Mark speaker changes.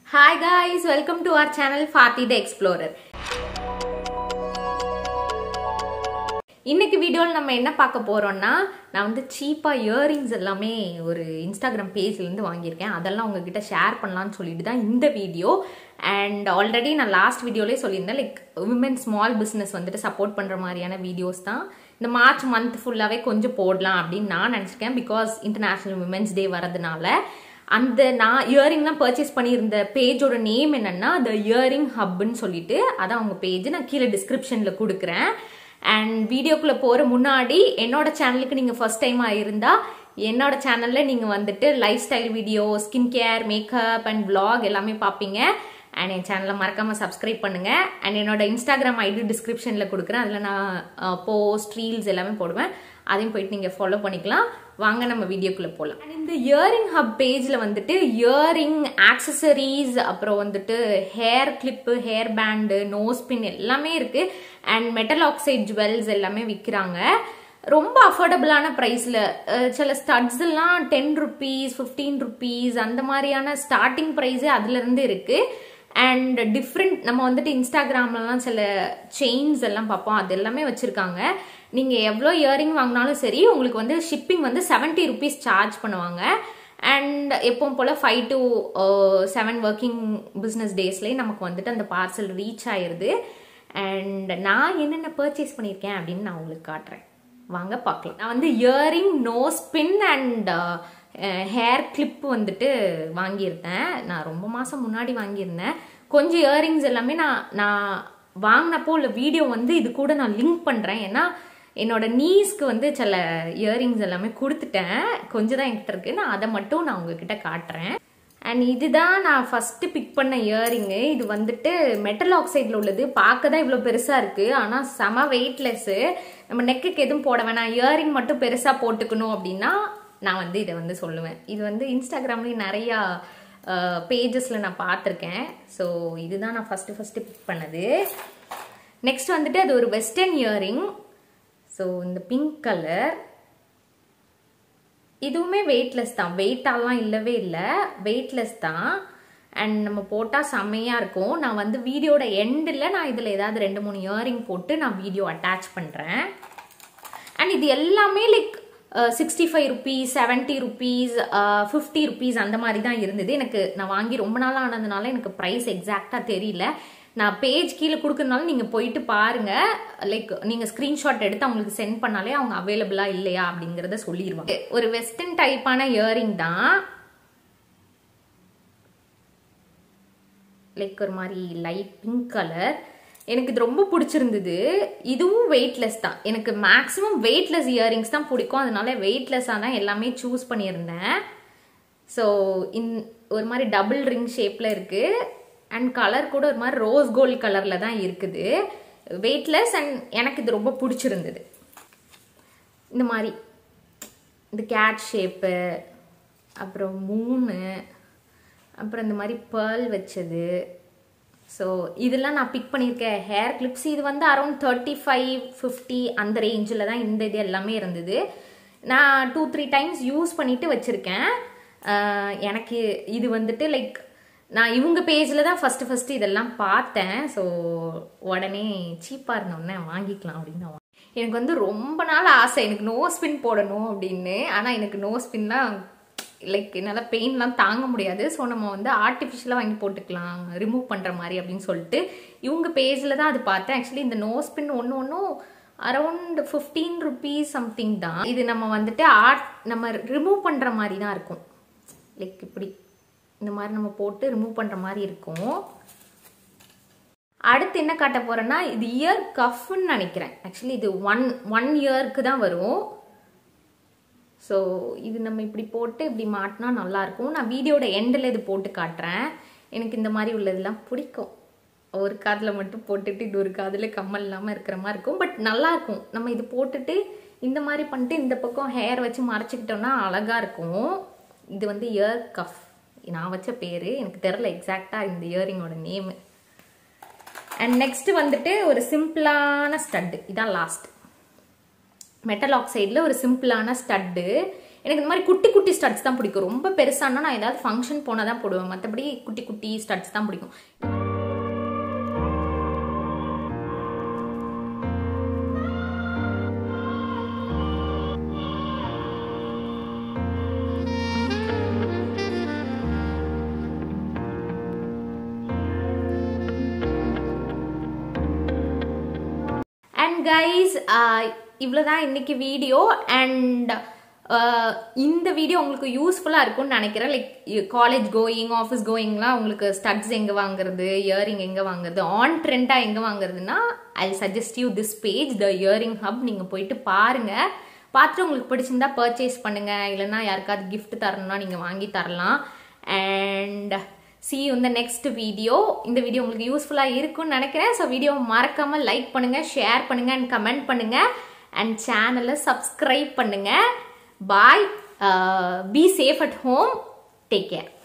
Speaker 1: hi guys welcome to our channel Fathi the explorer இன்னைக்கு வீடியோவில் நம்ம என்ன பார்க்க போறோம்னா நான் வந்து சீப்பாக இயரிங்ஸ் எல்லாமே ஒரு இன்ஸ்டாகிராம் பேஜ்லேருந்து வாங்கியிருக்கேன் அதெல்லாம் உங்ககிட்ட ஷேர் பண்ணலாம்னு சொல்லிட்டு தான் இந்த வீடியோ அண்ட் ஆல்ரெடி நான் லாஸ்ட் வீடியோலேயே சொல்லியிருந்தேன் லைக் விமன் ஸ்மால் பிஸ்னஸ் வந்துட்டு சப்போர்ட் பண்ணுற மாதிரியான வீடியோஸ் தான் இந்த மார்ச் மந்த் ஃபுல்லாகவே கொஞ்சம் போடலாம் அப்படின்னு நான் நினச்சிருக்கேன் பிகாஸ் இன்டர்நேஷ்னல் விமென்ஸ் டே வரதுனால அந்த நான் இயரிங்லாம் பர்ச்சேஸ் பண்ணியிருந்த பேஜோட நேம் என்னன்னா த இயரிங் ஹப்னு சொல்லிட்டு அதான் அவங்க பேஜ் நான் கீழே டிஸ்கிரிப்ஷனில் கொடுக்குறேன் அண்ட் வீடியோக்குள்ளே போகிற முன்னாடி என்னோட சேனலுக்கு நீங்கள் ஃபர்ஸ்ட் டைமாக இருந்தால் என்னோட சேனலில் நீங்கள் வந்துட்டு lifestyle video skin care makeup and vlog எல்லாமே பார்ப்பீங்க அண்ட் என் சேனலை மறக்காமல் சப்ஸ்கிரைப் பண்ணுங்கள் அண்ட் என்னோட இன்ஸ்டாகிராம் ஐடி டிஸ்கிரிப்ஷனில் கொடுக்குறேன் அதில் நான் போஸ்ட் ரீல்ஸ் எல்லாமே போடுவேன் அதையும் போயிட்டு நீங்கள் ஃபாலோ பண்ணிக்கலாம் வாங்க நம்ம வீடியோக்குள்ளே போகலாம் அண்ட் இந்த இயரிங் ஹப் பேஜில் வந்துட்டு இயரிங் ஆக்சசரிஸ் அப்புறம் வந்துட்டு hair clip hair band nose pin எல்லாமே இருக்குது அண்ட் மெட்டல் ஆக்சைட் ஜுவல்ஸ் எல்லாமே விற்கிறாங்க ரொம்ப அஃபோர்டபுளான ப்ரைஸில் சில ஸ்டட்ஸ் எல்லாம் டென் ருபீஸ் ஃபிஃப்டீன் ருபீஸ் அந்த மாதிரியான ஸ்டார்டிங் ப்ரைஸே அதுலேருந்து இருக்குது அண்ட் டிஃப்ரெண்ட் நம்ம வந்துட்டு இன்ஸ்டாகிராம்லலாம் சில செயின்ஸ் எல்லாம் பார்ப்போம் அது எல்லாமே வச்சுருக்காங்க நீங்கள் எவ்வளோ இயரிங் வாங்கினாலும் சரி உங்களுக்கு வந்து ஷிப்பிங் வந்து செவன்ட்டி ருபீஸ் சார்ஜ் பண்ணுவாங்க அண்ட் எப்பவும் போல் five to seven working business டேஸ்லேயே நமக்கு வந்துட்டு அந்த பார்சல் ரீச் ஆயிடுது அண்ட் நான் என்னென்ன பர்ச்சேஸ் பண்ணியிருக்கேன் அப்படின்னு நான் உங்களுக்கு காட்டுறேன் வாங்க பார்க்கலாம் நான் வந்து earring nose pin and hair clip வந்துட்டு வாங்கியிருந்தேன் நான் ரொம்ப மாதம் முன்னாடி வாங்கியிருந்தேன் கொஞ்சம் இயரிங்ஸ் எல்லாமே நான் நான் வாங்கினப்போ உள்ள வீடியோ வந்து இது கூட நான் லிங்க் பண்ணுறேன் ஏன்னா என்னோட நீஸ்க்கு வந்து சில இயரிங்ஸ் எல்லாமே கொடுத்துட்டேன் கொஞ்சம் தான் என்கிட்ட இருக்கு நான் அதை மட்டும் நான் உங்ககிட்ட காட்டுறேன் அண்ட் இதுதான் நான் ஃபஸ்ட்டு பிக் பண்ண இயரிங்கு இது வந்துட்டு மெட்டல் ஆக்சைடில் உள்ளது பார்க்க தான் இவ்வளோ பெருசாக இருக்குது ஆனால் செம வெயிட்லெஸ்ஸு நம்ம நெக்குக்கு எதுவும் போட வேணாம் இயரிங் மட்டும் பெருசாக போட்டுக்கணும் அப்படின்னா நான் வந்து இதை வந்து சொல்லுவேன் இது வந்து இன்ஸ்டாகிராம்லேயும் நிறையா பேஜஸில் நான் பார்த்துருக்கேன் ஸோ இதுதான் நான் ஃபஸ்ட்டு ஃபஸ்ட்டு பிக் பண்ணது நெக்ஸ்ட் வந்துட்டு அது ஒரு வெஸ்டர்ன் இயரிங் ஸோ இந்த பிங்க் கலர் இதுவுமே வெயிட்லெஸ் தான் வெயிட்டாலாம் இல்லவே இல்லை வெயிட்லெஸ் தான் அண்ட் நம்ம போட்டால் செம்மையாக இருக்கும் நான் வந்து வீடியோட எண்டில் நான் இதில் ஏதாவது ரெண்டு மூணு இயரிங் போட்டு நான் வீடியோ அட்டாச் பண்ணுறேன் அண்ட் இது எல்லாமே like sixty five rupees seventy rupees fifty rupees அந்த மாதிரி தான் இருந்தது எனக்கு நான் வாங்கி ரொம்ப நாள் ஆனதுனால எனக்கு ப்ரைஸ் எக்ஸாக்டாக தெரியல நான் பேஜ் கீழே கொடுக்கறதுனால நீங்கள் போயிட்டு பாருங்கள் லைக் நீங்கள் ஸ்க்ரீன்ஷாட் எடுத்து அவங்களுக்கு சென்ட் பண்ணாலே அவங்க அவைலபிளாக இல்லையா அப்படிங்கிறத சொல்லிடுவாங்க ஒரு வெஸ்டர்ன் டைப்பான இயரிங் தான் லைக் ஒரு மாதிரி லைட் பிங்க் கலர் எனக்கு இது ரொம்ப பிடிச்சிருந்தது இதுவும் வெயிட்லெஸ் தான் எனக்கு மேக்ஸிமம் வெயிட்லெஸ் இயரிங்ஸ் தான் பிடிக்கும் அதனால வெயிட்லெஸ்ஸாக தான் எல்லாமே சூஸ் பண்ணியிருந்தேன் ஸோ இன் ஒரு மாதிரி டபுள் ரிங் ஷேப்பில் இருக்குது அண்ட் கலர் கூட ஒரு மாதிரி ரோஸ் கோல்ட் கலரில் தான் இருக்குது வெயிட்லெஸ் அண்ட் எனக்கு இது ரொம்ப பிடிச்சிருந்தது இந்த மாதிரி இந்த கேட் ஷேப்பு அப்புறம் மூணு அப்புறம் இந்த மாதிரி பேர்ல் வச்சது ஸோ இதெல்லாம் நான் பிக் பண்ணியிருக்கேன் ஹேர் கிளிப்ஸ் இது வந்து அரௌண்ட் தேர்ட்டி ஃபைவ் ஃபிஃப்டி அந்த ரேஞ்சில் தான் இந்த இது எல்லாமே இருந்தது நான் டூ த்ரீ டைம்ஸ் யூஸ் பண்ணிட்டு வச்சுருக்கேன் எனக்கு இது வந்துட்டு லைக் நான் இவங்க பேஜில் தான் ஃபஸ்ட்டு ஃபஸ்ட்டு இதெல்லாம் பார்த்தேன் ஸோ உடனே சீப்பாக இருந்தோடனே வாங்கிக்கலாம் அப்படின்னு நான் எனக்கு வந்து ரொம்ப நாள் ஆசை எனக்கு நோ ஸ்பின் போடணும் அப்படின்னு ஆனால் எனக்கு நோ ஸ்பின்லாம் லைக் என்னால் பெயின்லாம் தாங்க முடியாது ஸோ நம்ம வந்து ஆர்டிஃபிஷியலாக வாங்கி போட்டுக்கலாம் ரிமூவ் பண்ணுற மாதிரி அப்படின்னு சொல்லிட்டு இவங்க பேஜில் தான் அது பார்த்தேன் ஆக்சுவலி இந்த நோ ஸ்பின் ஒன்று ஒன்றும் அரௌண்ட் ஃபிஃப்டீன் ருபீஸ் சம்திங் தான் இது நம்ம வந்துட்டு ஆர்ட் நம்ம ரிமூவ் பண்ணுற மாதிரி தான் இருக்கும் லைக் இப்படி இந்த மாதிரி நம்ம போட்டு ரிமூவ் பண்ணுற மாதிரி இருக்கும் அடுத்து என்ன காட்ட போகிறேன்னா இது இயர் கஃப்னு நினைக்கிறேன் ஆக்சுவலி இது ஒன் ஒன் இயர்க்கு தான் வரும் ஸோ இது நம்ம இப்படி போட்டு இப்படி மாட்டினா நல்லாயிருக்கும் நான் வீடியோட எண்டில் இது போட்டு காட்டுறேன் எனக்கு இந்த மாதிரி உள்ளதெல்லாம் பிடிக்கும் ஒரு காதில் மட்டும் போட்டுட்டு இது ஒரு காதில் கம்மல் இல்லாமல் இருக்கிற மாதிரி இருக்கும் பட் நல்லாயிருக்கும் நம்ம இது போட்டுட்டு இந்த மாதிரி பண்ணிட்டு இந்த பக்கம் ஹேர் வச்சு மறைச்சிக்கிட்டோம்னா அழகாக இருக்கும் இது வந்து இயர் கஃப் நான் வச்ச பேர் எனக்கு தெரில எக்ஸாக்டாக இந்த இயரிங்கோட நேமு அண்ட் நெக்ஸ்ட் வந்துட்டு ஒரு சிம்பிளான ஸ்டட்டு இதான் லாஸ்ட் மெட்டல் ஆக்சைடில் ஒரு சிம்பிளான ஸ்டட்டு எனக்கு இந்த மாதிரி குட்டி குட்டி ஸ்டட்ஸ் தான் பிடிக்கும் ரொம்ப பெருசானா நான் ஏதாவது ஃபங்க்ஷன் போனால் தான் போடுவேன் மற்றபடி குட்டி குட்டி ஸ்டட்ஸ் தான் பிடிக்கும் அண்ட் கைஸ் இவ்வளோதான் இன்னைக்கு வீடியோ அண்ட் இந்த வீடியோ உங்களுக்கு யூஸ்ஃபுல்லாக இருக்கும்னு நினைக்கிறேன் லைக் காலேஜ் கோயிங் ஆஃபீஸ் கோயிங்லாம் உங்களுக்கு ஸ்டட்ஸ் எங்கே வாங்குறது இயரிங் எங்கே வாங்குறது ஆன் ட்ரெண்டாக எங்கே வாங்குறதுன்னா I suggest you this page the earring hub நீங்கள் போயிட்டு பாருங்கள் பார்த்துட்டு உங்களுக்கு பிடிச்சிருந்தா பர்ச்சேஸ் பண்ணுங்கள் இல்லைன்னா யாருக்காவது gift தரணும்னா நீங்கள் வாங்கி தரலாம் and see you in the next video இந்த வீடியோ உங்களுக்கு யூஸ்ஃபுல்லாக இருக்கும்னு நினைக்கிறேன் ஸோ வீடியோ மறக்காமல் லைக் பண்ணுங்கள் ஷேர் பண்ணுங்கள் அண்ட் கமெண்ட் பண்ணுங்கள் அண்ட் சேனலை சப்ஸ்கிரைப் பண்ணுங்கள் bye be safe at home take care